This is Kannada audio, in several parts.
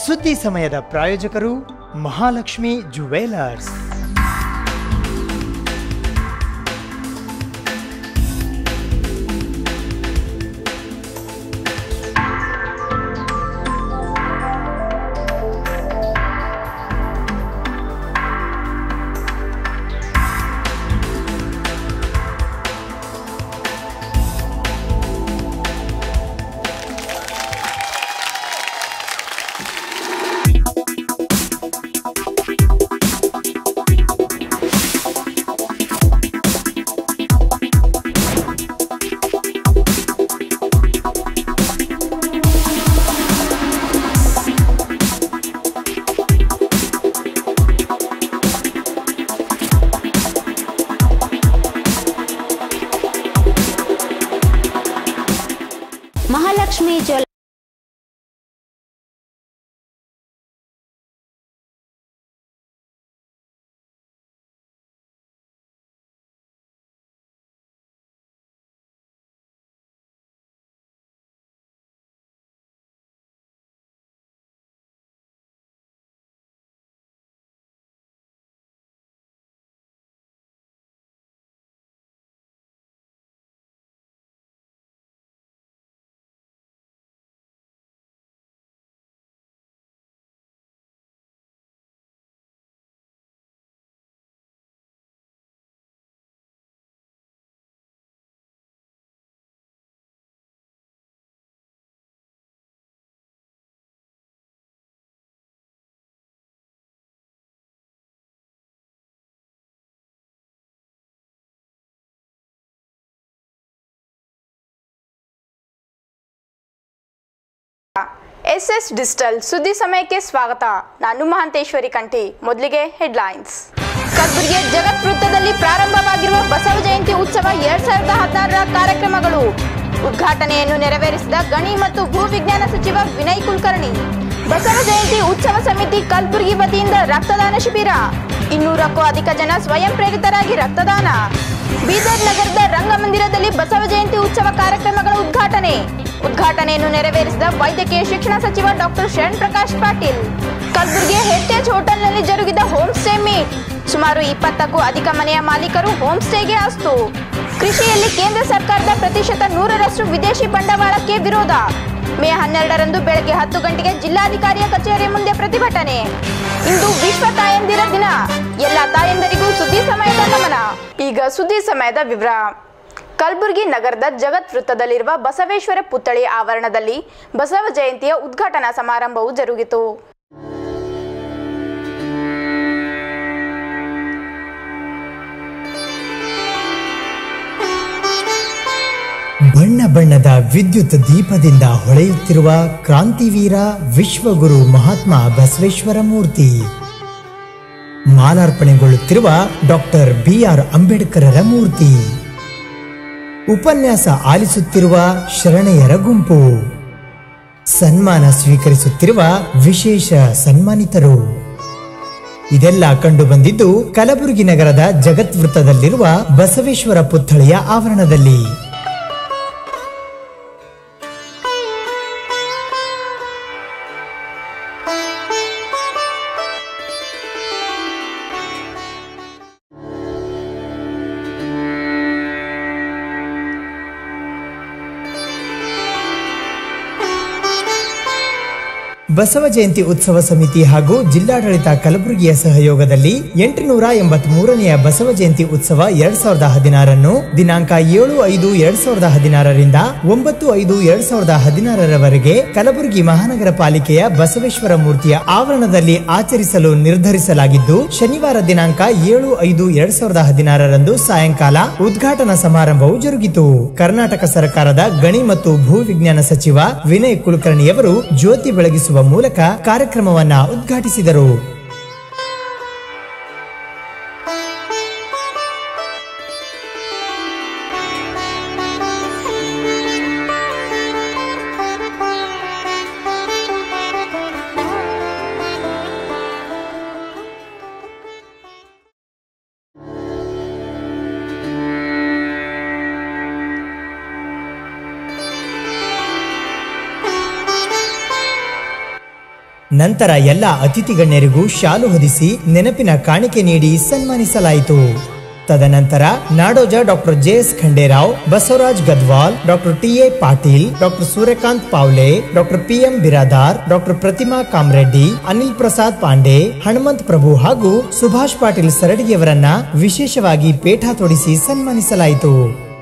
ಸುದ್ದಿ ಸಮಯದ ಪ್ರಾಯೋಜಕರು Mahalakshmi jewellers Mahalakshmi jewel S S digital ಸುದ್ದಿ ಸಮಯಕ್ಕೆ ಸ್ವಾಗತ ನಾನು ಮಹಾಂತೇಶ್ವರಿ ಕಂಠಿ ಮೊದಲಿಗೆ ಹೆಡ್ಲೈನ್ಸ್ ಕಲಬುರಗಿಯ ಜಗತ್ ವೃತ್ತದಲ್ಲಿ ಪ್ರಾರಂಭವಾಗಿರುವ ಬಸವ ಜಯಂತಿ ಉತ್ಸವ ಎರಡ್ ಸಾವಿರದ ಹದಿನಾರರ ಕಾರ್ಯಕ್ರಮಗಳು ಉದ್ಘಾಟನೆಯನ್ನು ನೆರವೇರಿಸಿದ ಗಣಿ ಮತ್ತು ಭೂ ವಿಜ್ಞಾನ ಸಚಿವ ವಿನಯ್ ಕುಲಕರ್ಣಿ ಬಸವ ಜಯಂತಿ ಉತ್ಸವ ಸಮಿತಿ ಕಲಬುರಗಿ ವತಿಯಿಂದ ರಕ್ತದಾನ ಶಿಬಿರ ಇನ್ನೂರಕ್ಕೂ ಅಧಿಕ ಜನ ಸ್ವಯಂ ಪ್ರೇರಿತರಾಗಿ ರಕ್ತದಾನ ಬೀದರ್ ನಗರದ ರಂಗಮಂದಿರದಲ್ಲಿ ಬಸವ ಜಯಂತಿ ಉತ್ಸವ ಕಾರ್ಯಕ್ರಮಗಳ ಉದ್ಘಾಟನೆ ಉದ್ಘಾಟನೆಯನ್ನು ನೆರವೇರಿಸಿದ ವೈದ್ಯಕೀಯ ಶಿಕ್ಷಣ ಸಚಿವ ಡಾಕ್ಟರ್ ಶರಣ್ ಪ್ರಕಾಶ್ ಪಾಟೀಲ್ ಕಲಬುರಗಿಯ ಹೆರಿಟೇಜ್ ಹೋಟೆಲ್ನಲ್ಲಿ ಜರುಗಿದ ಹೋಮ್ ಸ್ಟೇ ಮೀಟ್ ಸುಮಾರು ಇಪ್ಪತ್ತಕ್ಕೂ ಅಧಿಕ ಮನೆಯ ಮಾಲೀಕರು ಹೋಮ್ ಸ್ಟೇಗೆ ಅಸ್ತು ಕೃಷಿಯಲ್ಲಿ ಕೇಂದ್ರ ಸರ್ಕಾರದ ಪ್ರತಿಶತ ನೂರರಷ್ಟು ವಿದೇಶಿ ಬಂಡವಾಳಕ್ಕೆ ವಿರೋಧ ಮೇ ಹನ್ನೆರಡರಂದು ಬೆಳಗ್ಗೆ ಹತ್ತು ಗಂಟೆಗೆ ಜಿಲ್ಲಾಧಿಕಾರಿಯ ಕಚೇರಿ ಮುಂದೆ ಪ್ರತಿಭಟನೆ ಇಂದು ವಿಶ್ವ ತಾಯಂದಿರ ದಿನ ಎಲ್ಲ ತಾಯಂದರಿಗೂ ಸುದ್ದಿ ಸಮಯದ ನಮನ ಈಗ ಸುದ್ದಿ ಸಮಯದ ವಿವರ ಕಲಬುರಗಿ ನಗರದ ಜಗತ್ ವೃತ್ತದಲ್ಲಿರುವ ಬಸವೇಶ್ವರ ಪುತ್ಥಳಿ ಆವರಣದಲ್ಲಿ ಬಸವ ಜಯಂತಿಯ ಉದ್ಘಾಟನಾ ಸಮಾರಂಭವು ಜರುಗಿತು ಬಣ್ಣ ಬಣ್ಣದ ವಿದ್ಯುತ್ ದೀಪದಿಂದ ಹೊಳೆಯುತ್ತಿರುವ ಕ್ರಾಂತಿವೀರ ವಿಶ್ವಗುರು ಮಹಾತ್ಮ ಬಸವೇಶ್ವರ ಮೂರ್ತಿ ಮಾಲಾರ್ಪಣೆಗೊಳ್ಳುತ್ತಿರುವ ಡಾಕ್ಟರ್ ಬಿಆರ್ ಅಂಬೇಡ್ಕರರ ಮೂರ್ತಿ ಉಪನ್ಯಾಸ ಆಲಿಸುತ್ತಿರುವ ಶರಣೆಯರ ಗುಂಪು ಸನ್ಮಾನ ಸ್ವೀಕರಿಸುತ್ತಿರುವ ವಿಶೇಷ ಸನ್ಮಾನಿತರು ಇದೆಲ್ಲ ಕಂಡು ಬಂದಿದ್ದು ಕಲಬುರಗಿ ನಗರದ ಜಗತ್ ವೃತ್ತದಲ್ಲಿರುವ ಬಸವೇಶ್ವರ ಪುತ್ಥಳಿಯ ಆವರಣದಲ್ಲಿ ಬಸವ ಜಯಂತಿ ಉತ್ಸವ ಸಮಿತಿ ಹಾಗೂ ಜಿಲ್ಲಾಡಳಿತ ಕಲಬುರಗಿಯ ಸಹಯೋಗದಲ್ಲಿ ಎಂಟುನೂರ ಎಂಬತ್ ಮೂರನೆಯ ಬಸವ ಜಯಂತಿ ಉತ್ಸವ ಎರಡ್ ಸಾವಿರದ ಹದಿನಾರನ್ನು ದಿನಾಂಕ ಏಳು ಐದು ಎರಡ್ ಸಾವಿರದ ಹದಿನಾರರಿಂದ ಒಂಬತ್ತು ಐದು ಎರಡ್ ಸಾವಿರದ ಹದಿನಾರರವರೆಗೆ ಕಲಬುರಗಿ ಮಹಾನಗರ ಪಾಲಿಕೆಯ ಬಸವೇಶ್ವರ ಮೂರ್ತಿಯ ಆವರಣದಲ್ಲಿ ಆಚರಿಸಲು ನಿರ್ಧರಿಸಲಾಗಿದ್ದು ಶನಿವಾರ ದಿನಾಂಕ ಏಳು ಐದು ಎರಡ್ ಸಾವಿರದ ಹದಿನಾರರಂದು ಸಾಯಂಕಾಲ ಉದ್ಘಾಟನಾ ಸಮಾರಂಭವು ಜರುಗಿತು ಕರ್ನಾಟಕ ಸರ್ಕಾರದ ಗಣಿ ಮತ್ತು ಭೂ ವಿಜ್ಞಾನ ಸಚಿವ ವಿನಯ್ ಕುಲಕರ್ಣಿಯವರು ಜ್ಯೋತಿ ಬೆಳಗಿಸುವ ಮೂಲಕ ಕಾರ್ಯಕ್ರಮವನ್ನ ಉದ್ಘಾಟಿಸಿದರು ನಂತರ ಎಲ್ಲ ಅತಿಥಿ ಗಣ್ಯರಿಗೂ ಶಾಲು ಹೊದಿಸಿ ನೆನಪಿನ ಕಾಣಿಕೆ ನೀಡಿ ಸನ್ಮಾನಿಸಲಾಯಿತು ತದನಂತರ ನಾಡೋಜ doctor J S Khanderao Basavaraj Gadwal doctor T A Patil doctor Suryakant Pawle doctor P M Biradar doctor Pratima Kamareddy Anil Prasad Pandey Hanumant Prabhu ಹಾಗೂ ಸುಭಾಷ್ ಪಾಟೀಲ್ ಸರಡಿಯವರನ್ನ ವಿಶೇಷವಾಗಿ ಪೇಠ ತೊಡಿಸಿ ಸನ್ಮಾನಿಸಲಾಯಿತು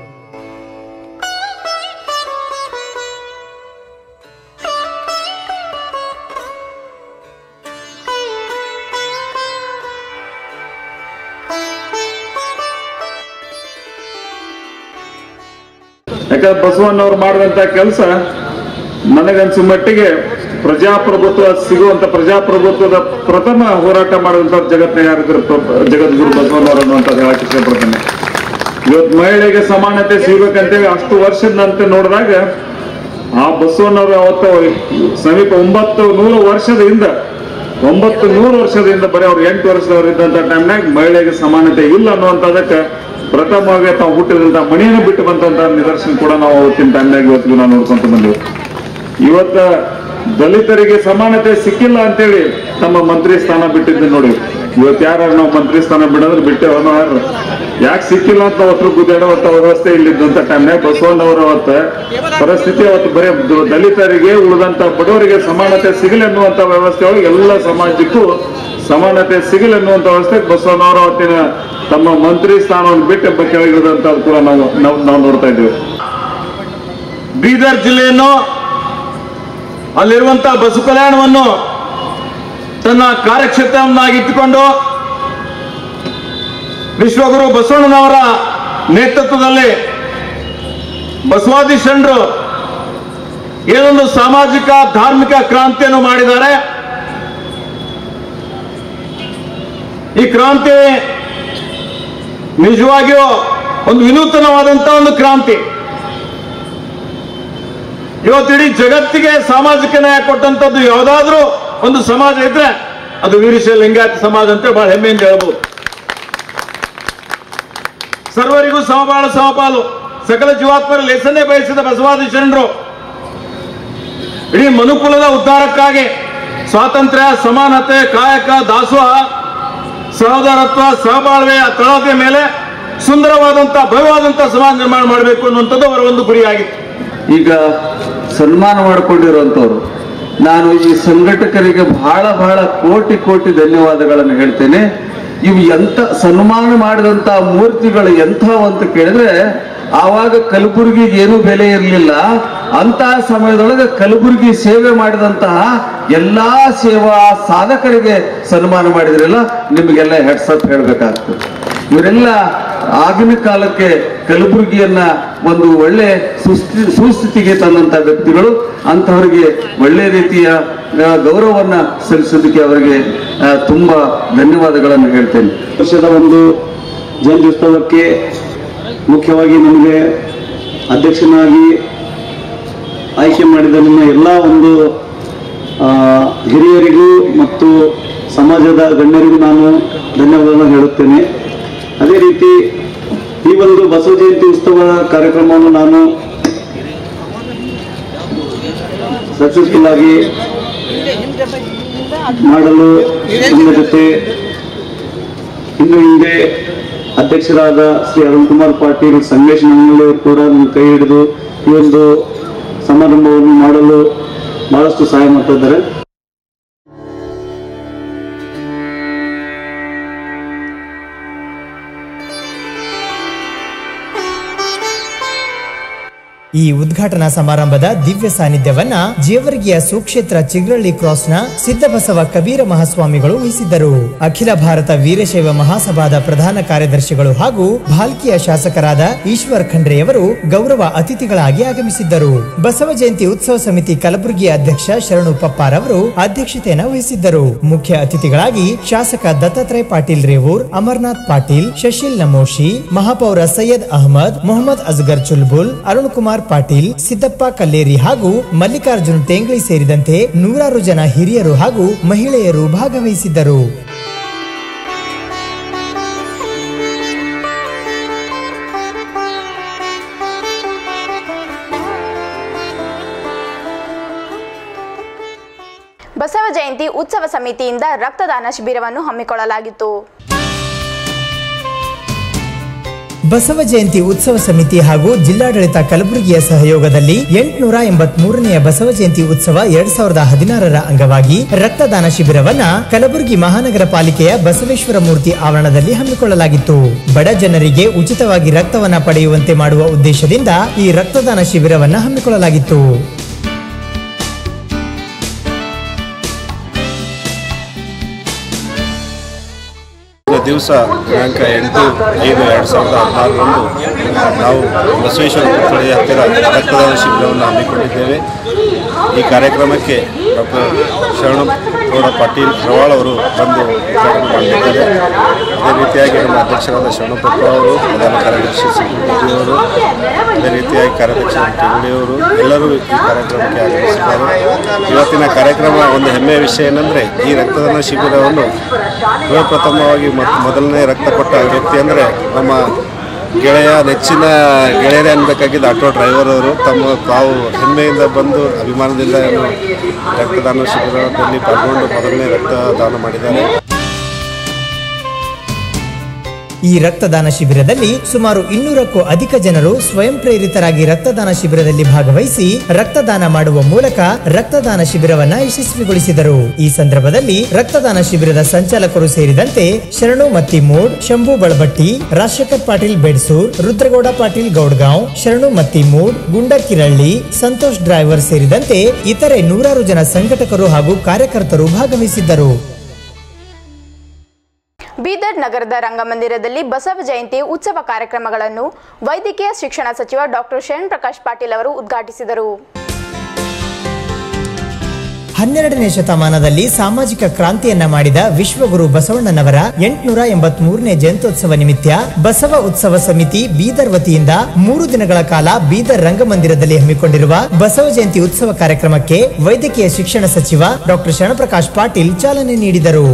ಯಾಕಂದ್ರೆ ಬಸವಣ್ಣವ್ರು ಮಾಡಿದಂತ ಕೆಲಸ ನನಗನ್ಸು ಮಟ್ಟಿಗೆ ಪ್ರಜಾಪ್ರಭುತ್ವ ಸಿಗುವಂತ ಪ್ರಜಾಪ್ರಭುತ್ವದ ಪ್ರಥಮ ಹೋರಾಟ ಮಾಡಿದಂತ ಜಗತ್ತಿನ ಯಾರಿದ್ರು ಪ್ರ- ಜಗದ್ಗುರು ಬಸವಣ್ಣವರು ಅನ್ನುವಂಥದ್ದು ಹೇಳಕ್ ಇಷ್ಟಪಡ್ತೇನೆ ಇವತ್ತು ಮಹಿಳೆಗೆ ಸಮಾನತೆ ಸಿಗ್ಬೇಕಂತೇಳಿ ಅಷ್ಟು ವರ್ಷದ ನಂತರ ನೋಡಿದಾಗ ಆ ಬಸವಣ್ಣವರು ಅವತ್ತು ಸಮೀಪ ಒಂಬತ್ತು ನೂರು ವರ್ಷದ ಹಿಂದ ಒಂಬತ್ತು ನೂರು ವರ್ಷದಿಂದ ಬರೀ ಅವ್ರು ಎಂಟು ವರ್ಷದವ್ರು ಇದ್ದಂತ ಟೈಮ್ನಾಗ ಮಹಿಳೆಗೆ ಸಮಾನತೆ ಇಲ್ಲ ಅನ್ನುವಂಥದಕ್ಕೆ ಪ್ರಥಮವಾಗಿ ತಾವು ಹುಟ್ಟಿದಂತ ಮಣಿಯನ್ನು ಬಿಟ್ಟು ಬಂದಂತ ನಿದರ್ಶನ ಕೂಡ ನಾವು ಅವತ್ತಿನ ಟೈಮ್ನಾಗ ಇವತ್ತಿಗೂ ನಾವು ನೋಡ್ಕೊಂತ ಬಂದೆವು ಇವತ್ತ ದಲಿತರಿಗೆ ಸಮಾನತೆ ಸಿಕ್ಕಿಲ್ಲ ಅಂತೇಳಿ ತಮ್ಮ ಮಂತ್ರಿ ಸ್ಥಾನ ಬಿಟ್ಟಿದ್ದು ನೋಡಿ ಇವತ್ತು ಯಾರು ನಾವು ಮಂತ್ರಿ ಸ್ಥಾನ ಬಿಡೋದ್ರೆ ಬಿಟ್ಟೇವನೋ ಯಾರು ಯಾಕೆ ಸಿಕ್ಕಿಲ್ಲ ಅಂತ ಒಟ್ಟರು ಗುದ್ದಾಡುವಂತ ವ್ಯವಸ್ಥೆ ಇಲ್ಲಿದ್ದಂತ ಟೈಮ್ನಾಗ ಬಸವಣ್ಣವರು ಅವತ್ತ ಪರಿಸ್ಥಿತಿ ಅವತ್ತು ಬರೀ ದ- ದಲಿತರಿಗೆ ಉಳಿದಂತ ಬಡವರಿಗೆ ಸಮಾನತೆ ಸಿಗಲಿ ಅನ್ನುವಂತ ವ್ಯವಸ್ಥೆ ಒಳಗೆ ಎಲ್ಲ ಸಮಾಜಕ್ಕೂ ಸಮಾನತೆ ಸಿಗಲಿ ಅನ್ನುವಂತ ವ್ಯವಸ್ಥೆ ಬಸವಣ್ಣವರು ಅವತ್ತಿನ ತಮ್ಮ ಮಂತ್ರಿ ಸ್ಥಾನವನ್ನು ಬಿಟ್ಟು ಕೆಳಗಿಳಿದಂತ ಕೂಡ ನಾವು ನಾವು ನಾವು ನೋಡ್ತಾ ಇದ್ದೇವೆ ಬೀದರ್ ಜಿಲ್ಲೆಯನ್ನು ಅಲ್ಲಿರುವಂತಹ ಬಸವ ಕಲ್ಯಾಣವನ್ನು ತನ್ನ ಕಾರ್ಯಕ್ಷೇತ್ರವನ್ನಾಗಿಟ್ಟುಕೊಂಡು ವಿಶ್ವಗುರು ಬಸವಣ್ಣನವರ ನೇತೃತ್ವದಲ್ಲಿ ಬಸವಾದಿ ಶರಣರು ಏನೊಂದು ಸಾಮಾಜಿಕ ಧಾರ್ಮಿಕ ಕ್ರಾಂತಿಯನ್ನು ಮಾಡಿದ್ದಾರೆ ಈ ಕ್ರಾಂತಿ ನಿಜವಾಗಿಯೂ ಒಂದು ವಿನೂತನವಾದಂತಹ ಒಂದು ಕ್ರಾಂತಿ ಇವತ್ತು ಇಡೀ ಜಗತ್ತಿಗೆ ಸಾಮಾಜಿಕ ನ್ಯಾಯ ಕೊಟ್ಟಂತದ್ದು ಯಾವುದಾದ್ರೂ ಒಂದು ಸಮಾಜ ಇದ್ರೆ ಅದು ವೀರಶೈವ ಲಿಂಗಾಯತ ಸಮಾಜ ಅಂತ ಬಹಳ ಹೆಮ್ಮೆಯಿಂದ ಹೇಳ್ಬೋದು ಸರ್ವರಿಗೂ ಸಮಬಾಳ ಸಮಪಾಲು ಸಕಲ ಜೀವಾತ್ಮರ ಲೇಸನ್ನೇ ಬಯಸಿದ ಬಸವಾದಿ ಶರಣರು ಇಡೀ ಮನುಕುಲದ ಉದ್ಧಾರಕ್ಕಾಗಿ ಸ್ವಾತಂತ್ರ್ಯ ಸಮಾನತೆ ಕಾಯಕ ದಾಸೋಹ ಸಹೋದರತ್ವ ಸಹಬಾಳ್ವೆಯ ತಳಹದಿಯ ಮೇಲೆ ಸುಂದರವಾದಂತಹ ಭವ್ಯವಾದಂತಹ ಸಮಾಜ ನಿರ್ಮಾಣ ಮಾಡಬೇಕು ಅನ್ನುವಂಥದ್ದು ಅವರ ಒಂದು ಗುರಿಯಾಗಿತ್ತು ಈಗ ಸನ್ಮಾನ ಮಾಡಿಕೊಂಡಿರುವಂಥವ್ರು ನಾನು ಈ ಸಂಘಟಕರಿಗೆ ಬಹಳ ಬಹಳ ಕೋಟಿ ಕೋಟಿ ಧನ್ಯವಾದಗಳನ್ನು ಹೇಳ್ತೇನೆ ಇವು ಎಂತ ಸನ್ಮಾನ ಮಾಡಿದಂತ ಮೂರ್ತಿಗಳು ಎಂಥವು ಅಂತ ಕೇಳಿದ್ರೆ ಆವಾಗ ಕಲಬುರಗಿಗೆ ಏನು ಬೆಲೆ ಇರಲಿಲ್ಲ ಅಂತಹ ಸಮಯದೊಳಗೆ ಕಲಬುರಗಿ ಸೇವೆ ಮಾಡಿದಂತಹ ಎಲ್ಲಾ ಸೇವಾ ಸಾಧಕರಿಗೆ ಸನ್ಮಾನ ಮಾಡಿದ್ರಲ್ಲ ನಿಮಗೆಲ್ಲ ಹೆಡ್ಸಪ್ ಹೇಳ್ಬೇಕಾಗ್ತದೆ ಇವರೆಲ್ಲ ಆಗಿನ ಕಾಲಕ್ಕೆ ಕಲಬುರಗಿಯನ್ನ ಒಂದು ಒಳ್ಳೆ ಸುಸ್ಥಿ ಸುಸ್ಥಿತಿಗೆ ತಂದಂತ ವ್ಯಕ್ತಿಗಳು ಅಂತಹವರಿಗೆ ಒಳ್ಳೆ ರೀತಿಯ ಆ, ಗೌರವವನ್ನ ಸಲ್ಲಿಸೋದಕ್ಕೆ ಅವರಿಗೆ ಆ, ತುಂಬಾ ಧನ್ಯವಾದಗಳನ್ನು ಹೇಳ್ತೇನೆ ವರ್ಷದ ಒಂದು ಜಯಂತ್ಯುತ್ಸವಕ್ಕೆ ಮುಖ್ಯವಾಗಿ ನಮಗೆ ಅಧ್ಯಕ್ಷನಾಗಿ ಆಯ್ಕೆ ಮಾಡಿದ ನಿಮ್ಮ ಎಲ್ಲ ಒಂದು ಆ, ಹಿರಿಯರಿಗೂ ಮತ್ತು ಸಮಾಜದ ಗಣ್ಯರಿಗೂ ನಾನು ಧನ್ಯವಾದಗಳನ್ನು ಹೇಳುತ್ತೇನೆ ಅದೇ ರೀತಿ ಈ ಒಂದು ಬಸವ ಜಯಂತಿ ಉತ್ಸವ ಕಾರ್ಯಕ್ರಮವನ್ನು ನಾನು ಸಕ್ಸಸ್ಫುಲ್ ಆಗಿ ಮಾಡಲು ನಿಮ್ಮ ಜೊತೆ ಇನ್ನು ಹಿಂದೆ ಅಧ್ಯಕ್ಷರಾದ ಶ್ರೀ ಅರುಣ್ ಕುಮಾರ್ ಪಾಟೀಲ್ ಸಂಗಮೇಶ್ ಮಂಗಳೂರು ಕೂಡ ನನ್ನ ಕೈ ಹಿಡಿದು ಈ ಒಂದು ಸಮಾರಂಭವನ್ನು ಮಾಡಲು ಬಹಳಷ್ಟು ಸಹಾಯ ಮಾಡ್ತಾ ಇದ್ದಾರೆ ಈ ಉದ್ಘಾಟನಾ ಸಮಾರಂಭದ ದಿವ್ಯ ಸಾನ್ನಿಧ್ಯವನ್ನ ಜೇವರ್ಗಿಯ ಸುಕ್ಷೇತ್ರ ಚಿಗ್ರಳ್ಳಿ ಕ್ರಾಸ್ನ ಸಿದ್ದಬಸವ ಕಬೀರ ಮಹಾಸ್ವಾಮಿಗಳು ವಹಿಸಿದ್ದರು ಅಖಿಲ ಭಾರತ ವೀರಶೈವ ಮಹಾಸಭಾದ ಪ್ರಧಾನ ಕಾರ್ಯದರ್ಶಿಗಳು ಹಾಗೂ ಭಾಲ್ಕಿಯ ಶಾಸಕರಾದ ಈಶ್ವರ್ ಖಂಡ್ರೆಯವರು ಗೌರವ ಅತಿಥಿಗಳಾಗಿ ಆಗಮಿಸಿದ್ದರು ಬಸವ ಜಯಂತಿ ಉತ್ಸವ ಸಮಿತಿ ಕಲಬುರಗಿಯ ಅಧ್ಯಕ್ಷ ಶರಣು ಪಪ್ಪಾರವರು ಅಧ್ಯಕ್ಷತೆಯನ್ನು ವಹಿಸಿದ್ದರು ಮುಖ್ಯ ಅತಿಥಿಗಳಾಗಿ ಶಾಸಕ ದತ್ತಾತ್ರೇಯ ಪಾಟೀಲ್ ರೇವೂರ್ ಅಮರ್ನಾಥ್ ಪಾಟೀಲ್ ಶಶಿಲ್ ನಮೋಶಿ ಮಹಾಪೌರ ಸೈಯದ್ ಅಹಮದ್ ಮೊಹಮ್ಮದ್ ಅಸ್ಗರ್ ಚುಲ್ಬುಲ್ ಅರುಣ್ ಕುಮಾರ್ ಪಾಟೀಲ್ ಸಿದ್ದಪ್ಪ ಕಲ್ಲೇರಿ ಹಾಗೂ ಮಲ್ಲಿಕಾರ್ಜುನ್ ಟೇಂಗ್ಳಿ ಸೇರಿದಂತೆ ನೂರಾರು ಜನ ಹಿರಿಯರು ಹಾಗೂ ಮಹಿಳೆಯರು ಭಾಗವಹಿಸಿದ್ದರು ಬಸವ ಜಯಂತಿ ಜಯಂತಿ ಉತ್ಸವ ಸಮಿತಿಯಿಂದ ರಕ್ತದಾನ ಶಿಬಿರವನ್ನು ಹಮ್ಮಿಕೊಳ್ಳಲಾಗಿತ್ತು ಬಸವ ಜಯಂತಿ ಉತ್ಸವ ಸಮಿತಿ ಹಾಗೂ ಜಿಲ್ಲಾಡಳಿತ ಕಲಬುರಗಿಯ ಸಹಯೋಗದಲ್ಲಿ ಎಂಟುನೂರ ಎಂಬತ್ಮೂರನೆಯ ಬಸವ ಜಯಂತಿ ಉತ್ಸವ ಎರಡ್ ಸಾವಿರದ ಹದಿನಾರರ ಅಂಗವಾಗಿ ರಕ್ತದಾನ ಶಿಬಿರವನ್ನ ಕಲಬುರಗಿ ಮಹಾನಗರ ಪಾಲಿಕೆಯ ಬಸವೇಶ್ವರ ಮೂರ್ತಿ ಆವರಣದಲ್ಲಿ ಹಮ್ಮಿಕೊಳ್ಳಲಾಗಿತ್ತು ಬಡ ಜನರಿಗೆ ಉಚಿತವಾಗಿ ರಕ್ತವನ್ನ ಪಡೆಯುವಂತೆ ಮಾಡುವ ಉದ್ದೇಶದಿಂದ ಈ ರಕ್ತದಾನ ಶಿಬಿರವನ್ನ ಹಮ್ಮಿಕೊಳ್ಳಲಾಗಿತ್ತು ಇಂದಿನ ದಿವಸ ದಿನಾಂಕ ಎಂಟು ಐದು ಎರಡು ಸಾವಿರದ ಹದಿನಾರರಂದು ನಾವು ಬಸವೇಶ್ವರ ಪುತ್ಥಳಿಯ ಹತ್ತಿರ ರಕ್ತದಾನ ಶಿಬಿರವನ್ನು ಹಮ್ಮಿಕೊಂಡಿದ್ದೇವೆ ಈ ಕಾರ್ಯಕ್ರಮಕ್ಕೆ ಡಾಕ್ಟರ್ ಶರಣಗೌಡ ಪಾಟೀಲ್ ರವಾಳ್ ಅವರು ಬಂದು ಉದ್ಘಾಟನೆ ಮಾಡಲಿದ್ದಾರೆ ಅದೇ ರೀತಿಯಾಗಿ ನಮ್ಮ ಅಧ್ಯಕ್ಷರಾದ ಶರಣಪ್ಪ ಅವರು ಪ್ರಧಾನ ಕಾರ್ಯದರ್ಶಿ ಸಿದ್ದರಾಮಯ್ಯವರು ಅದೇ ರೀತಿಯಾಗಿ ಕಾರ್ಯದರ್ಶಿ ಟಿಂಗುಳಿಯವರು ಎಲ್ಲರೂ ಈ ಕಾರ್ಯಕ್ರಮಕ್ಕೆ ಆಗಮಿಸಿದ್ದಾರೆ ಇವತ್ತಿನ ಕಾರ್ಯಕ್ರಮ ಒಂದು ಹೆಮ್ಮೆಯ ವಿಷಯ ಏನಂದರೆ ಈ ರಕ್ತದಾನ ಶಿಬಿರವನ್ನು ಪ್ರಪ್ರಥಮವಾಗಿ ಮತ್ತು ಮೊದಲನೇ ರಕ್ತ ಕೊಟ್ಟ ವ್ಯಕ್ತಿ ಅಂದರೆ ನಮ್ಮ ಗೆಳೆಯ ನೆಚ್ಚಿನ ಗೆಳೆಯರೇ ಅನ್ಬೇಕಾಗಿದ್ದ ಆಟೋ ಡ್ರೈವರ್ ಅವರು ತಮ್ಮ ತಾವು ಹೆಮ್ಮೆಯಿಂದ ಬಂದು ಅಭಿಮಾನದಿಂದ ಏನು ರಕ್ತದಾನ ಶಿಬಿರದಲ್ಲಿ ಪಾಲ್ಗೊಂಡು ಮೊದಲನೇ ರಕ್ತದಾನ ಮಾಡಿದ್ದಾರೆ ಈ ರಕ್ತದಾನ ಶಿಬಿರದಲ್ಲಿ ಸುಮಾರು ಇನ್ನೂರಕ್ಕೂ ಅಧಿಕ ಜನರು ಸ್ವಯಂ ಪ್ರೇರಿತರಾಗಿ ರಕ್ತದಾನ ಶಿಬಿರದಲ್ಲಿ ಭಾಗವಹಿಸಿ ರಕ್ತದಾನ ಮಾಡುವ ಮೂಲಕ ರಕ್ತದಾನ ಶಿಬಿರವನ್ನ ಯಶಸ್ವಿಗೊಳಿಸಿದರು ಈ ಸಂದರ್ಭದಲ್ಲಿ ರಕ್ತದಾನ ಶಿಬಿರದ ಸಂಚಾಲಕರು ಸೇರಿದಂತೆ ಶರಣು ಮತ್ತಿಮೂಡ್ ಶಂಭು ಬಳಬಟ್ಟಿ ರಾಜಶೇಖರ್ ಪಾಟೀಲ್ ಬೆಡ್ಸೂರ್ ರುದ್ರಗೌಡ ಪಾಟೀಲ್ ಗೌಡ್ಗಾಂವ್ ಶರಣು ಮತ್ತಿಮೂಡ್ ಗುಂಡ ಕಿರಳ್ಳಿ ಸಂತೋಷ್ ಡ್ರೈವರ್ ಸೇರಿದಂತೆ ಇತರೆ ನೂರಾರು ಜನ ಸಂಘಟಕರು ಹಾಗೂ ಕಾರ್ಯಕರ್ತರು ಭಾಗವಹಿಸಿದ್ದರು ಬೀದರ್ ನಗರದ ರಂಗಮಂದಿರದಲ್ಲಿ ಬಸವ ಜಯಂತಿ ಉತ್ಸವ ಕಾರ್ಯಕ್ರಮಗಳನ್ನು ವೈದ್ಯಕೀಯ ಶಿಕ್ಷಣ ಸಚಿವ ಡಾಕ್ಟರ್ ಶರಣ್ ಪ್ರಕಾಶ್ ಪಾಟೀಲ್ ಅವರು ಉದ್ಘಾಟಿಸಿದರು ಹನ್ನೆರಡನೇ ಶತಮಾನದಲ್ಲಿ ಸಾಮಾಜಿಕ ಕ್ರಾಂತಿಯನ್ನ ಮಾಡಿದ ವಿಶ್ವಗುರು ಬಸವಣ್ಣನವರ ಎಂಟುನೂರ ಎಂಬತ್ ಮೂರನೇ ಜಯಂತ್ಯೋತ್ಸವ ನಿಮಿತ್ತ ಬಸವ ಉತ್ಸವ ಸಮಿತಿ ಬೀದರ್ ವತಿಯಿಂದ ಮೂರು ದಿನಗಳ ಕಾಲ ಬೀದರ್ ರಂಗಮಂದಿರದಲ್ಲಿ ಹಮ್ಮಿಕೊಂಡಿರುವ ಬಸವ ಜಯಂತಿ ಉತ್ಸವ ಕಾರ್ಯಕ್ರಮಕ್ಕೆ ವೈದ್ಯಕೀಯ ಶಿಕ್ಷಣ ಸಚಿವ ಡಾಕ್ಟರ್ ಶರಣಪ್ರಕಾಶ್ ಪಾಟೀಲ್ ಚಾಲನೆ ನೀಡಿದರು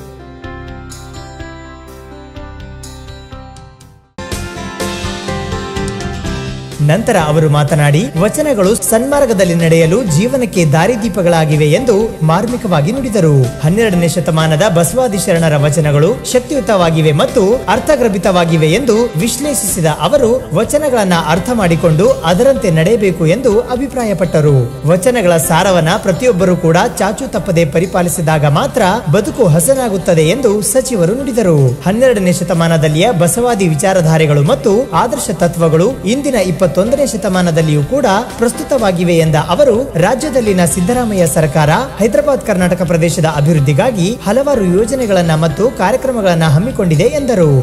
ನಂತರ ಅವರು ಮಾತನಾಡಿ ವಚನಗಳು ಸನ್ಮಾರ್ಗದಲ್ಲಿ ನಡೆಯಲು ಜೀವನಕ್ಕೆ ದಾರಿದೀಪಗಳಾಗಿವೆ ಎಂದು ಮಾರ್ಮಿಕವಾಗಿ ನುಡಿದರು ಹನ್ನೆರಡನೇ ಶತಮಾನದ ಬಸವಾದಿ ಶರಣರ ವಚನಗಳು ಶಕ್ತಿಯುತವಾಗಿವೆ ಮತ್ತು ಅರ್ಥಗರ್ಭಿತವಾಗಿವೆ ಎಂದು ವಿಶ್ಲೇಷಿಸಿದ ಅವರು ವಚನಗಳನ್ನ ಅರ್ಥ ಮಾಡಿಕೊಂಡು ಅದರಂತೆ ನಡೆಯಬೇಕು ಎಂದು ಅಭಿಪ್ರಾಯಪಟ್ಟರು ವಚನಗಳ ಸಾರವನ್ನ ಪ್ರತಿಯೊಬ್ಬರೂ ಕೂಡ ಚಾಚು ತಪ್ಪದೆ ಪರಿಪಾಲಿಸಿದಾಗ ಮಾತ್ರ ಬದುಕು ಹಸನಾಗುತ್ತದೆ ಎಂದು ಸಚಿವರು ನುಡಿದರು ಹನ್ನೆರಡನೇ ಶತಮಾನದಲ್ಲಿಯ ಬಸವಾದಿ ವಿಚಾರಧಾರೆಗಳು ಮತ್ತು ಆದರ್ಶ ತತ್ವಗಳು ಇಂದಿನ ಇಪ್ಪತ್ತೊಂದನೇ ಶತಮಾನದಲ್ಲಿಯೂ ಕೂಡ ಪ್ರಸ್ತುತವಾಗಿವೆ ಎಂದ ಅವರು ರಾಜ್ಯದಲ್ಲಿನ ಸಿದ್ದರಾಮಯ್ಯ ಸರ್ಕಾರ ಹೈದರಾಬಾದ್ ಕರ್ನಾಟಕ ಪ್ರದೇಶದ ಅಭಿವೃದ್ಧಿಗಾಗಿ ಹಲವಾರು ಯೋಜನೆಗಳನ್ನ ಮತ್ತು ಕಾರ್ಯಕ್ರಮಗಳನ್ನ ಹಮ್ಮಿಕೊಂಡಿದೆ ಎಂದರು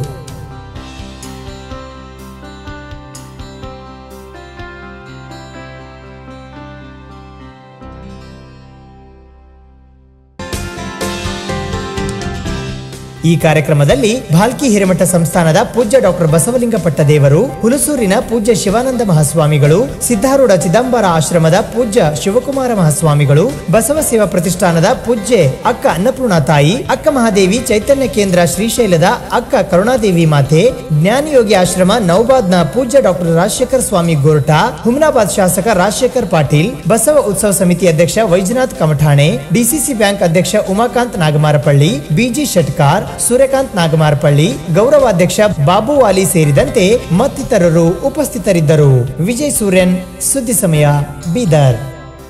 ಈ ಕಾರ್ಯಕ್ರಮದಲ್ಲಿ ಭಾಲ್ಕಿ ಹಿರೇಮಠ ಸಂಸ್ಥಾನದ ಪೂಜ್ಯ ಡಾಕ್ಟರ್ ಬಸವಲಿಂಗ ಪಟ್ಟದೇವರು ಹುಲಸೂರಿನ ಪೂಜ್ಯ ಶಿವಾನಂದ ಮಹಾಸ್ವಾಮಿಗಳು ಸಿದ್ಧಾರೂಢ ಚಿದಂಬರ ಆಶ್ರಮದ ಪೂಜ್ಯ ಶಿವಕುಮಾರ ಮಹಾಸ್ವಾಮಿಗಳು ಬಸವ ಸೇವಾ ಪ್ರತಿಷ್ಠಾನದ ಪೂಜ್ಯೆ ಅಕ್ಕ ಅನ್ನಪೂರ್ಣ ತಾಯಿ ಅಕ್ಕ ಮಹಾದೇವಿ ಚೈತನ್ಯ ಕೇಂದ್ರ ಶ್ರೀಶೈಲದ ಅಕ್ಕ ಕರುಣಾದೇವಿ ಮಾತೆ ಜ್ಞಾನಯೋಗಿ ಆಶ್ರಮ ನೌಬಾದ್ನ ಪೂಜ್ಯ ಡಾಕ್ಟರ್ ರಾಜಶೇಖರ್ ಸ್ವಾಮಿ ಗೋರ್ಟಾ ಹುಮನಾಬಾದ್ ಶಾಸಕ ರಾಜಶೇಖರ್ ಪಾಟೀಲ್ ಬಸವ ಉತ್ಸವ ಸಮಿತಿ ಅಧ್ಯಕ್ಷ ವೈಜನಾಥ್ ಕಮಠಾಣೆ ಡಿಸಿಸಿ ಬ್ಯಾಂಕ್ ಅಧ್ಯಕ್ಷ ಉಮಾಕಾಂತ್ ನಾಗಮಾರಪಳ್ಳಿ ಬಿಜಿ ಶೆಟ್ಕಾರ್ ಸೂರ್ಯಕಾಂತ್ ನಾಗಮಾರಪಳ್ಳಿ ಗೌರವಾಧ್ಯಕ್ಷ ಬಾಬು ವಾಲಿ ಸೇರಿದಂತೆ ಮತ್ತಿತರರು ಉಪಸ್ಥಿತರಿದ್ದರು ವಿಜಯ್ ಸೂರ್ಯನ್ ಸುದ್ದಿ ಸಮಯ ಬೀದರ್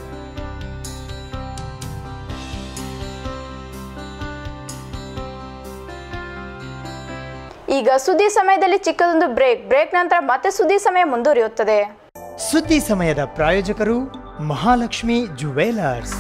ಈಗ ಸುದ್ದಿ ಸಮಯದಲ್ಲಿ ಚಿಕ್ಕದೊಂದು ಬ್ರೇಕ್ ಬ್ರೇಕ್ ನಂತರ ಮತ್ತೆ ಸುದ್ದಿ ಸಮಯ ಮುಂದುವರಿಯುತ್ತದೆ ಸುದ್ದಿ ಸಮಯದ ಪ್ರಾಯೋಜಕರು Mahalakshmi jewellers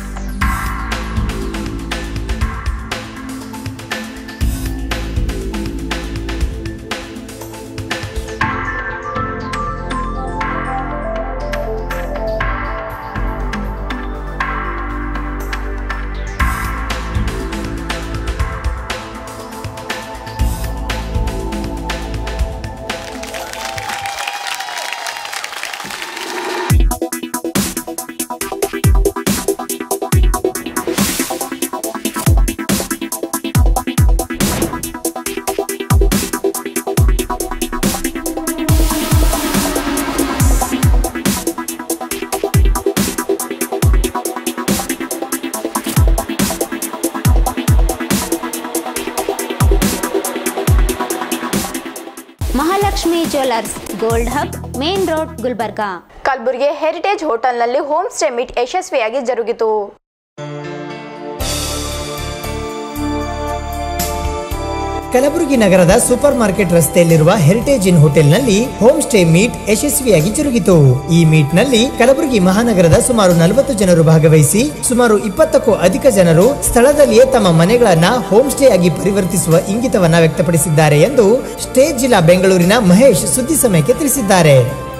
jewellers gold hub main road Gulbarga Kalaburagi heritage ಹೋಟೆಲ್ನಲ್ಲಿ ಹೋಮ್ ಸ್ಟೇ ಮೀಟ್ ಯಶಸ್ವಿಯಾಗಿ ಜರುಗಿತು ಕಲಬುರಗಿ ನಗರದ ಸೂಪರ್ ಮಾರ್ಕೆಟ್ ರಸ್ತೆಯಲ್ಲಿರುವ ಹೆರಿಟೇಜ್ ಇನ್ ಹೋಟೆಲ್ನಲ್ಲಿ ಹೋಮ್ ಸ್ಟೇ ಮೀಟ್ ಯಶಸ್ವಿಯಾಗಿ ಜರುಗಿತು ಈ ಮೀಟ್ ನಲ್ಲಿ ಕಲಬುರಗಿ ಮಹಾನಗರದ ಸುಮಾರು ನಲವತ್ತು ಜನರು ಭಾಗವಹಿಸಿ ಸುಮಾರು ಇಪ್ಪತ್ತಕ್ಕೂ ಅಧಿಕ ಜನರು ಸ್ಥಳದಲ್ಲಿಯೇ ತಮ್ಮ ಮನೆಗಳನ್ನ ಹೋಮ್ ಸ್ಟೇ ಆಗಿ ಪರಿವರ್ತಿಸುವ ಇಂಗಿತವನ್ನ ವ್ಯಕ್ತಪಡಿಸಿದ್ದಾರೆ ಎಂದು ಸ್ಟೇಟ್ ಜಿಲ್ಲಾ ಬೆಂಗಳೂರಿನ ಮಹೇಶ್ ಸುದ್ದಿ ಸಮಯಕ್ಕೆ ತಿಳಿಸಿದ್ದಾರೆ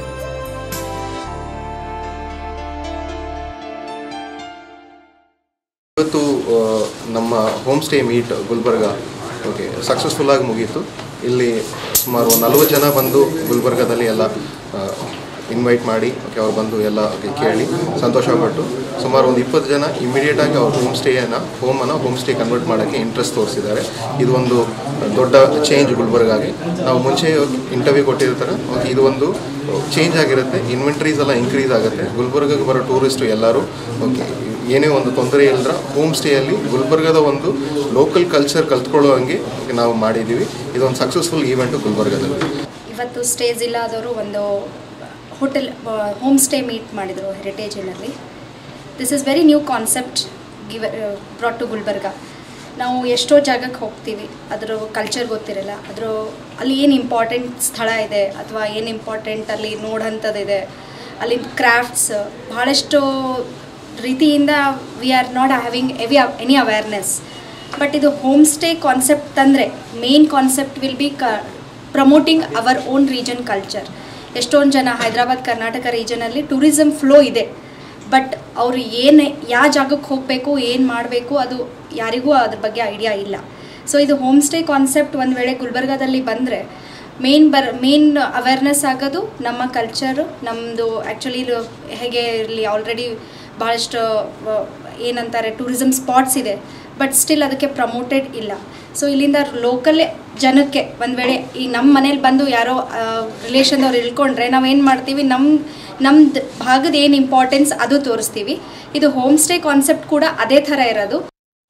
ಇವತ್ತು ಆ, ನಮ್ಮ home stay meet Gulbarga okay ಸಕ್ಸಸ್ಫುಲ್ಲಾಗಿ ಮುಗೀತು ಇಲ್ಲಿ ಸುಮಾರು ನಲವತ್ತು ಜನ ಬಂದು ಗುಲ್ಬರ್ಗದಲ್ಲಿ ಎಲ್ಲ ಇನ್ವೈಟ್ ಮಾಡಿ ಓಕೆ ಅವ್ರು ಬಂದು ಎಲ್ಲ okay, ಕೇಳಿ ಸಂತೋಷಪಟ್ಟು ಸುಮಾರು ಒಂದು ಇಪ್ಪತ್ತು ಜನ ಇಮಿಡಿಯೇಟಾಗಿ ಅವ್ರ ಹೋಮ್ ಸ್ಟೇಯನ್ನು ಹೋಮನ್ನು ಹೋಮ್ ಸ್ಟೇ ಕನ್ವರ್ಟ್ ಮಾಡೋಕ್ಕೆ ಇಂಟ್ರೆಸ್ಟ್ ತೋರಿಸಿದ್ದಾರೆ ಇದು ಒಂದು ದೊಡ್ಡ ಚೇಂಜ್ ಗುಲ್ಬರ್ಗಾಗಿ ನಾವು ಮುಂಚೆ ಇಂಟರ್ವ್ಯೂ ಕೊಟ್ಟಿರ್ತಾರೆ ಓಕೆ ಇದು ಒಂದು ಚೇಂಜ್ ಆಗಿರುತ್ತೆ ಇನ್ವೆಂಟ್ರೀಸ್ ಎಲ್ಲ ಇನ್ಕ್ರೀಸ್ ಆಗುತ್ತೆ ಗುಲ್ಬರ್ಗಕ್ಕೆ ಬರೋ ಟೂರಿಸ್ಟು ಎಲ್ಲರೂ ಓಕೆ ಏನೇ ಒಂದು ತೊಂದರೆ ಇಲ್ಲದ್ರ ಹೋಮ್ ಸ್ಟೇಯಲ್ಲಿ ಗುಲ್ಬರ್ಗದ ಒಂದು ಲೋಕಲ್ ಕಲ್ಚರ್ ಕಲ್ತ್ಕೊಳ್ಳೋ ಹಂಗೆ ನಾವು ಮಾಡಿದ್ದೀವಿ ಇದೊಂದು ಸಕ್ಸಸ್ಫುಲ್ ಈವೆಂಟು ಗುಲ್ಬರ್ಗದಲ್ಲಿ ಇವತ್ತು ಸ್ಟೇ ಜಿಲ್ಲಾದವರು ಒಂದು ಹೋಟೆಲ್ ಹೋಮ್ ಸ್ಟೇ ಮೀಟ್ ಮಾಡಿದರು ಹೆರಿಟೇಜಿನಲ್ಲಿ this is very new concept give brought to Gulbarga ನಾವು ಎಷ್ಟೋ ಜಾಗಕ್ಕೆ ಹೋಗ್ತೀವಿ ಅದರ ಕಲ್ಚರ್ ಗೊತ್ತಿರಲ್ಲ ಅದ್ರ ಅಲ್ಲಿ ಏನು ಇಂಪಾರ್ಟೆಂಟ್ ಸ್ಥಳ ಇದೆ ಅಥವಾ ಏನು ಇಂಪಾರ್ಟೆಂಟ್ ಅಲ್ಲಿ ನೋಡೋಂಥದ್ದಿದೆ ಅಲ್ಲಿ ಕ್ರಾಫ್ಟ್ಸ್ ಭಾಳಷ್ಟು ರೀತಿಯಿಂದ ವಿ ಆರ್ ನಾಟ್ ಹ್ಯಾವಿಂಗ್ ಎವಿ ಎನಿ ಅವೇರ್ನೆಸ್ ಬಟ್ ಇದು ಹೋಮ್ ಸ್ಟೇ ಕಾನ್ಸೆಪ್ಟ್ ತಂದರೆ ಮೇನ್ ಕಾನ್ಸೆಪ್ಟ್ ವಿಲ್ ಬಿ ಕ promoting our own region culture ಎಷ್ಟೊಂದು ಜನ ಹೈದರಾಬಾದ್ ಕರ್ನಾಟಕ ರೀಜನಲ್ಲಿ ಟೂರಿಸಮ್ ಫ್ಲೋ ಇದೆ ಬಟ್ ಅವರು ಏನು ಯಾವ ಜಾಗಕ್ಕೆ ಹೋಗಬೇಕು ಏನು ಮಾಡಬೇಕು ಅದು ಯಾರಿಗೂ ಅದ್ರ ಬಗ್ಗೆ ಐಡಿಯಾ ಇಲ್ಲ ಸೊ ಇದು ಹೋಮ್ ಸ್ಟೇ ಕಾನ್ಸೆಪ್ಟ್ ಒಂದು ವೇಳೆ ಗುಲ್ಬರ್ಗಾದಲ್ಲಿ ಬಂದರೆ ಮೇನ್ ಬರ್ ಮೇನ್ ಅವೇರ್ನೆಸ್ ಆಗೋದು ನಮ್ಮ ಕಲ್ಚರು ನಮ್ಮದು ಆ್ಯಕ್ಚುಲಿ ಇದು ಹೇಗೆ ಇಲ್ಲಿ ಆಲ್ರೆಡಿ ಭಾಳಷ್ಟು ವ- ಏನಂತಾರೆ ಟೂರಿಸಮ್ ಸ್ಪಾಟ್ಸ್ ಇದೆ ಬಟ್ ಸ್ಟಿಲ್ ಅದಕ್ಕೆ ಪ್ರಮೋಟೆಡ್ ಇಲ್ಲ ಸೊ ಇಲ್ಲಿಂದ ಲೋಕಲ್ ಜನಕ್ಕೆ ಒಂದು ವೇಳೆ ಈ ನಮ್ಮ ಮನೇಲಿ ಬಂದು ಯಾರೋ ರಿಲೇಷನ್ದವ್ರು ಇಳ್ಕೊಂಡ್ರೆ ನಾವೇನು ಮಾಡ್ತೀವಿ ನಮ್ಮ ನಮ್ದು ಭಾಗದ ಏನು ಇಂಪಾರ್ಟೆನ್ಸ್ ಅದು ತೋರಿಸ್ತೀವಿ ಇದು ಹೋಮ್ ಸ್ಟೇ ಕಾನ್ಸೆಪ್ಟ್ ಕೂಡ ಅದೇ ಥರ ಇರೋದು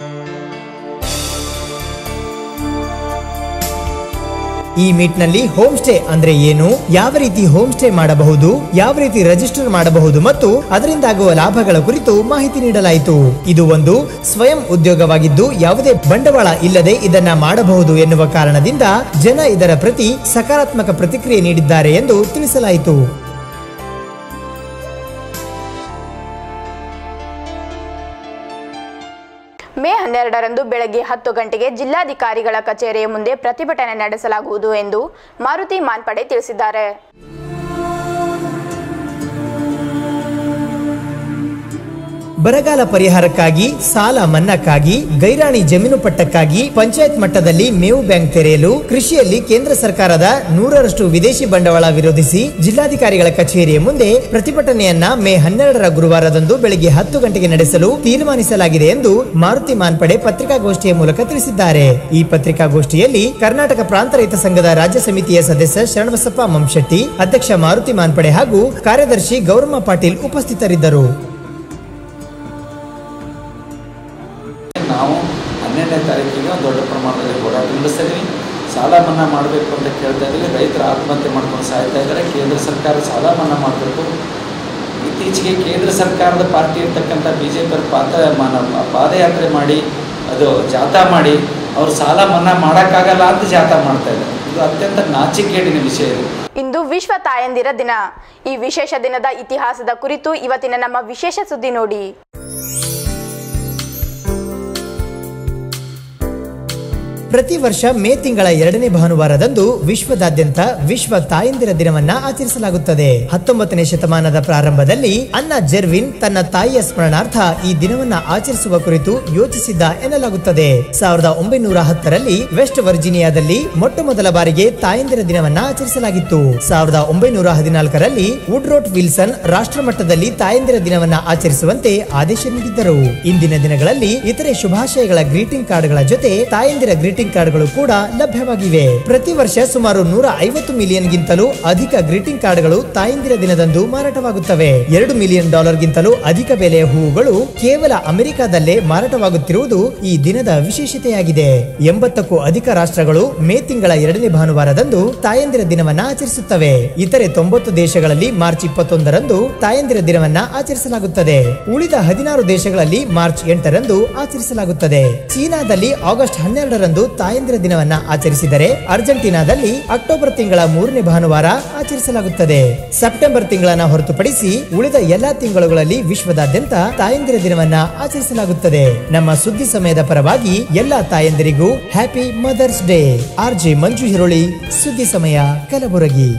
ಈ ಮೀಟ್ ನಲ್ಲಿ ಹೋಮ್ ಸ್ಟೇ ಅಂದ್ರೆ ಏನು ಯಾವ ರೀತಿ ಹೋಮ್ ಸ್ಟೇ ಮಾಡಬಹುದು ಯಾವ ರೀತಿ ರಿಜಿಸ್ಟರ್ ಮಾಡಬಹುದು ಮತ್ತು ಅದರಿಂದಾಗುವ ಲಾಭಗಳ ಕುರಿತು ಮಾಹಿತಿ ನೀಡಲಾಯಿತು ಇದು ಒಂದು ಸ್ವಯಂ ಉದ್ಯೋಗವಾಗಿದ್ದು ಯಾವುದೇ ಬಂಡವಾಳ ಇಲ್ಲದೆ ಇದನ್ನ ಮಾಡಬಹುದು ಎನ್ನುವ ಕಾರಣದಿಂದ ಜನ ಇದರ ಪ್ರತಿ ಸಕಾರಾತ್ಮಕ ಪ್ರತಿಕ್ರಿಯೆ ನೀಡಿದ್ದಾರೆ ಎಂದು ತಿಳಿಸಲಾಯಿತು ಮೇ ಹನ್ನೆರಡರಂದು ಬೆಳಗ್ಗೆ ಹತ್ತು ಗಂಟೆಗೆ ಜಿಲ್ಲಾಧಿಕಾರಿಗಳ ಕಚೇರಿಯ ಮುಂದೆ ಪ್ರತಿಭಟನೆ ನಡೆಸಲಾಗುವುದು ಎಂದು ಮಾರುತಿ ಮಾನ್ಪಡೆ ತಿಳಿಸಿದ್ದಾರೆ ಬರಗಾಲ ಪರಿಹಾರಕ್ಕಾಗಿ ಸಾಲ ಮನ್ನಾಕ್ಕಾಗಿ ಗೈರಾಣಿ ಜಮೀನು ಪಟ್ಟಕ್ಕಾಗಿ ಪಂಚಾಯತ್ ಮಟ್ಟದಲ್ಲಿ ಮೇವು ಬ್ಯಾಂಕ್ ತೆರೆಯಲು ಕೃಷಿಯಲ್ಲಿ ಕೇಂದ್ರ ಸರ್ಕಾರದ ನೂರರಷ್ಟು ವಿದೇಶಿ ಬಂಡವಾಳ ವಿರೋಧಿಸಿ ಜಿಲ್ಲಾಧಿಕಾರಿಗಳ ಕಚೇರಿಯ ಮುಂದೆ ಪ್ರತಿಭಟನೆಯನ್ನ ಮೇ ಹನ್ನೆರಡರ ಗುರುವಾರದಂದು ಬೆಳಗ್ಗೆ ಹತ್ತು ಗಂಟೆಗೆ ನಡೆಸಲು ತೀರ್ಮಾನಿಸಲಾಗಿದೆ ಎಂದು ಮಾರುತಿ ಮಾನ್ಪಡೆ ಪತ್ರಿಕಾಗೋಷ್ಠಿಯ ಮೂಲಕ ತಿಳಿಸಿದ್ದಾರೆ ಈ ಪತ್ರಿಕಾಗೋಷ್ಠಿಯಲ್ಲಿ ಕರ್ನಾಟಕ ಪ್ರಾಂತ ರೈತ ಸಂಘದ ರಾಜ್ಯ ಸಮಿತಿಯ ಸದಸ್ಯ ಶರಣಬಸಪ್ಪ ಮಂಶೆಟ್ಟಿ ಅಧ್ಯಕ್ಷ ಮಾರುತಿ ಮಾನ್ಪಡೆ ಹಾಗೂ ಕಾರ್ಯದರ್ಶಿ ಗೌರಮ್ಮ ಪಾಟೀಲ್ ಉಪಸ್ಥಿತರಿದ್ದರು ನಾವು ಹನ್ನೆರಡನೇ ತಾರೀಕಿಗೆ ಒಂದು ದೊಡ್ಡ ಪ್ರಮಾಣದಲ್ಲಿ ಹೋರಾಟ ನಡೆಸ್ತಾ ಇದ್ದೀವಿ ಸಾಲ ಮನ್ನಾ ಮಾಡಬೇಕು ಅಂತ ಕೇಳ್ತಾ ಇದ್ದೀವಿ ರೈತರು ಆತ್ಮಹತ್ಯೆ ಮಾಡ್ಕೊಂಡು ಸಾಯ್ತಾ ಇದ್ದಾರೆ ಕೇಂದ್ರ ಸರ್ಕಾರ ಸಾಲ ಮನ್ನಾ ಮಾಡಬೇಕು ಇತ್ತೀಚೆಗೆ ಕೇಂದ್ರ ಸರ್ಕಾರದ ಪಾರ್ಟಿ ಇರ್ತಕ್ಕಂಥ ಬಿ ಜೆ ಪಿ ಪಾದ ಮನ- ಪಾದಯಾತ್ರೆ ಮಾಡಿ ಅದು ಜಾಥಾ ಮಾಡಿ ಅವರು ಸಾಲ ಮನ್ನಾ ಮಾಡೋಕ್ಕಾಗಲ್ಲ ಅಂತ ಜಾಥಾ ಮಾಡ್ತಾ ಇದ್ದಾರೆ ಇದು ಅತ್ಯಂತ ನಾಚಿಕೆಗೇಡಿನ ವಿಷಯ ಇದು ಇಂದು ವಿಶ್ವ ತಾಯಂದಿರ ದಿನ ಈ ವಿಶೇಷ ದಿನದ ಇತಿಹಾಸದ ಕುರಿತು ಇವತ್ತಿನ ನಮ್ಮ ವಿಶೇಷ ಸುದ್ದಿ ನೋಡಿ ಪ್ರತಿ ವರ್ಷ ಮೇ ತಿಂಗಳ ಎರಡನೇ ಭಾನುವಾರದಂದು ವಿಶ್ವದಾದ್ಯಂತ ವಿಶ್ವ ತಾಯಂದಿರ ದಿನವನ್ನ ಆಚರಿಸಲಾಗುತ್ತದೆ ಹತ್ತೊಂಬತ್ತನೇ ಶತಮಾನದ ಪ್ರಾರಂಭದಲ್ಲಿ ಅನ್ನ ಜೆರ್ವಿನ್ ತನ್ನ ತಾಯಿಯ ಸ್ಮರಣಾರ್ಥ ಈ ದಿನವನ್ನ ಆಚರಿಸುವ ಕುರಿತು ಯೋಚಿಸಿದ್ದ ಎನ್ನಲಾಗುತ್ತದೆ ಸಾವಿರದ ಒಂಬೈನೂರ ಹತ್ತರಲ್ಲಿ ವೆಸ್ಟ್ ವರ್ಜಿನಿಯಾದಲ್ಲಿ ಮೊಟ್ಟ ಮೊದಲ ಬಾರಿಗೆ ತಾಯಂದಿರ ದಿನವನ್ನ ಆಚರಿಸಲಾಗಿತ್ತು ಸಾವಿರದ ಒಂಬೈನೂರ ಹದಿನಾಲ್ಕರಲ್ಲಿ ವುಡ್ರೋಟ್ ವಿಲ್ಸನ್ ರಾಷ್ಟ್ರ ಮಟ್ಟದಲ್ಲಿ ತಾಯಂದಿರ ದಿನವನ್ನ ಆಚರಿಸುವಂತೆ ಆದೇಶ ನೀಡಿದ್ದರು ಇಂದಿನ ದಿನಗಳಲ್ಲಿ ಇತರೆ ಶುಭಾಶಯಗಳ ಗ್ರೀಟಿಂಗ್ ಕಾರ್ಡ್ಗಳ ಜೊತೆ ತಾಯಂದಿರ ಗ್ರೀಟಿಂಗ್ ಗ್ರೀಟಿಂಗ್ ಕಾರ್ಡ್ಗಳು ಕೂಡ ಲಭ್ಯವಾಗಿವೆ ಪ್ರತಿ ವರ್ಷ ಸುಮಾರು ನೂರ ಐವತ್ತು ಮಿಲಿಯನ್ ಗಿಂತಲೂ ಅಧಿಕ ಗ್ರೀಟಿಂಗ್ ಕಾರ್ಡ್ಗಳು ತಾಯಂದಿರ ದಿನದಂದು ಮಾರಾಟವಾಗುತ್ತವೆ ಎರಡು ಮಿಲಿಯನ್ ಡಾಲರ್ ಗಿಂತಲೂ ಅಧಿಕ ಬೆಲೆಯ ಹೂವುಗಳು ಕೇವಲ ಅಮೆರಿಕಾದಲ್ಲೇ ಮಾರಾಟವಾಗುತ್ತಿರುವುದು ಈ ದಿನದ ವಿಶೇಷತೆಯಾಗಿದೆ ಎಂಬತ್ತಕ್ಕೂ ಅಧಿಕ ರಾಷ್ಟ್ರಗಳು ಮೇ ತಿಂಗಳ ಎರಡನೇ ಭಾನುವಾರದಂದು ತಾಯಂದಿರ ದಿನವನ್ನ ಆಚರಿಸುತ್ತವೆ ಇತರೆ ತೊಂಬತ್ತು ದೇಶಗಳಲ್ಲಿ ಮಾರ್ಚ್ ಇಪ್ಪತ್ತೊಂದರಂದು ತಾಯಂದಿರ ದಿನವನ್ನ ಆಚರಿಸಲಾಗುತ್ತದೆ ಉಳಿದ ಹದಿನಾರು ದೇಶಗಳಲ್ಲಿ ಮಾರ್ಚ್ ಎಂಟರಂದು ಆಚರಿಸಲಾಗುತ್ತದೆ ಚೀನಾದಲ್ಲಿ ಆಗಸ್ಟ್ ಹನ್ನೆರಡರಂದು ತಾಯಂದಿರ ದಿನವನ್ನ ಆಚರಿಸಿದರೆ ಅರ್ಜೆಂಟೀನಾದಲ್ಲಿ ಅಕ್ಟೋಬರ್ ತಿಂಗಳ ಮೂರನೇ ಭಾನುವಾರ ಆಚರಿಸಲಾಗುತ್ತದೆ ಸೆಪ್ಟೆಂಬರ್ ತಿಂಗಳನ್ನ ಹೊರತುಪಡಿಸಿ ಉಳಿದ ಎಲ್ಲಾ ತಿಂಗಳುಗಳಲ್ಲಿ ವಿಶ್ವದಾದ್ಯಂತ ತಾಯಂದಿರ ದಿನವನ್ನ ಆಚರಿಸಲಾಗುತ್ತದೆ ನಮ್ಮ ಸುದ್ದಿ ಸಮಯದ ಪರವಾಗಿ ಎಲ್ಲಾ ತಾಯಂದಿರಿಗೂ happy mother's day R J Manju Hiroli Suddi Samaya Kalaburagi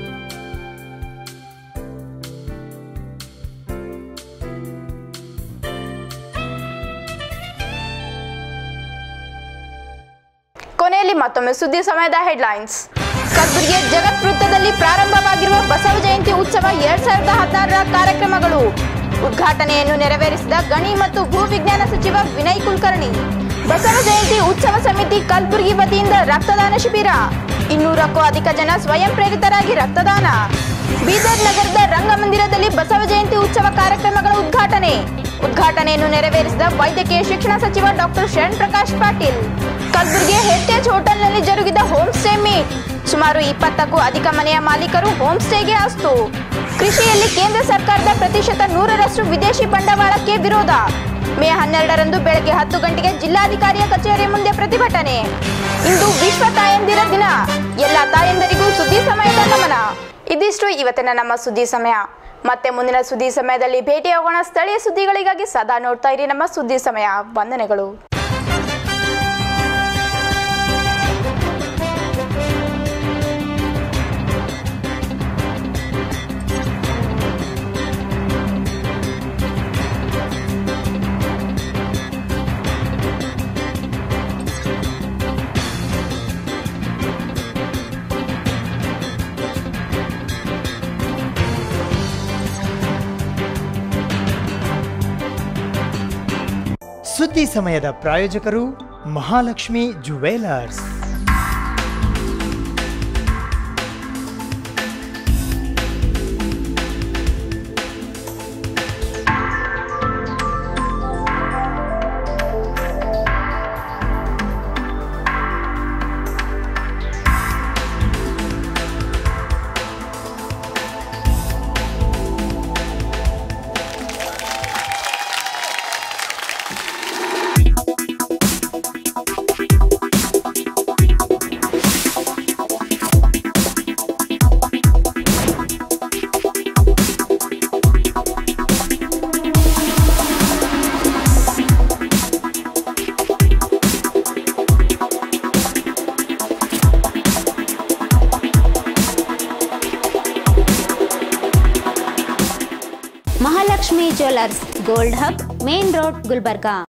ಕೊನೆಯಲ್ಲಿ ಮತ್ತೊಮ್ಮೆ ಸುದ್ದಿ ಸಮಯದ ಹೆಡ್ಲೈನ್ಸ್ ಕಲಬುರಗಿಯ ಜಗತ್ ವೃತ್ತದಲ್ಲಿ ಪ್ರಾರಂಭವಾಗಿರುವ ಬಸವ ಜಯಂತಿ ಉತ್ಸವ ಎರಡ್ ಸಾವಿರದ ಹದಿನಾರರ ಕಾರ್ಯಕ್ರಮಗಳು ಉದ್ಘಾಟನೆಯನ್ನು ನೆರವೇರಿಸಿದ ಗಣಿ ಮತ್ತು ಭೂ ವಿಜ್ಞಾನ ಸಚಿವ ವಿನಯ್ ಕುಲಕರ್ಣಿ ಬಸವ ಜಯಂತಿ ಉತ್ಸವ ಸಮಿತಿ ಕಲಬುರಗಿ ವತಿಯಿಂದ ರಕ್ತದಾನ ಶಿಬಿರ ಇನ್ನೂರಕ್ಕೂ ಅಧಿಕ ಜನ ಸ್ವಯಂ ಪ್ರೇರಿತರಾಗಿ ರಕ್ತದಾನ ಬೀದರ್ ನಗರದ ರಂಗಮಂದಿರದಲ್ಲಿ ಬಸವ ಜಯಂತಿ ಉತ್ಸವ ಕಾರ್ಯಕ್ರಮಗಳ ಉದ್ಘಾಟನೆ ಉದ್ಘಾಟನೆಯನ್ನು ನೆರವೇರಿಸಿದ ವೈದ್ಯಕೀಯ ಶಿಕ್ಷಣ ಸಚಿವ ಡಾಕ್ಟರ್ ಶರಣ್ ಪ್ರಕಾಶ್ ಪಾಟೀಲ್ ಕಲಬುರಗಿಯ ಹೆರಿಟೇಜ್ ಹೋಟೆಲ್ನಲ್ಲಿ ಜರುಗಿದ ಹೋಮ್ ಸ್ಟೇ ಮೀಟ್ ಸುಮಾರು ಇಪ್ಪತ್ತಕ್ಕೂ ಅಧಿಕ ಮನೆಯ ಮಾಲೀಕರು ಹೋಮ್ ಸ್ಟೇಗೆ ಅಸ್ತು ಕೃಷಿಯಲ್ಲಿ ಕೇಂದ್ರ ಸರ್ಕಾರದ ಪ್ರತಿಶತ ನೂರರಷ್ಟು ವಿದೇಶಿ ಬಂಡವಾಳಕ್ಕೆ ವಿರೋಧ ಮೇ ಹನ್ನೆರಡರಂದು ಬೆಳಗ್ಗೆ ಹತ್ತು ಗಂಟೆಗೆ ಜಿಲ್ಲಾಧಿಕಾರಿಯ ಕಚೇರಿ ಮುಂದೆ ಪ್ರತಿಭಟನೆ ಇಂದು ವಿಶ್ವ ತಾಯಂದಿರ ದಿನ ಎಲ್ಲ ತಾಯಂದಿರಿಗೂ ಸುದ್ದಿ ಸಮಯದ ನಮನ ಇದಿಷ್ಟು ಇವತ್ತಿನ ನಮ್ಮ ಸುದ್ದಿ ಸಮಯ ಮತ್ತೆ ಮುಂದಿನ ಸುದ್ದಿ ಸಮಯದಲ್ಲಿ ಭೇಟಿಯಾಗೋಣ ಸ್ಥಳೀಯ ಸುದ್ದಿಗಳಿಗಾಗಿ ಸದಾ ನೋಡ್ತಾ ಇರಿ ನಮ್ಮ ಸುದ್ದಿ ಸಮಯ ವಂದನೆಗಳು ಸುದ್ದಿ ಸಮಯದ ಪ್ರಾಯೋಜಕರು Mahalakshmi jewellers Mahalakshmi jewellers gold hub main road Gulbarga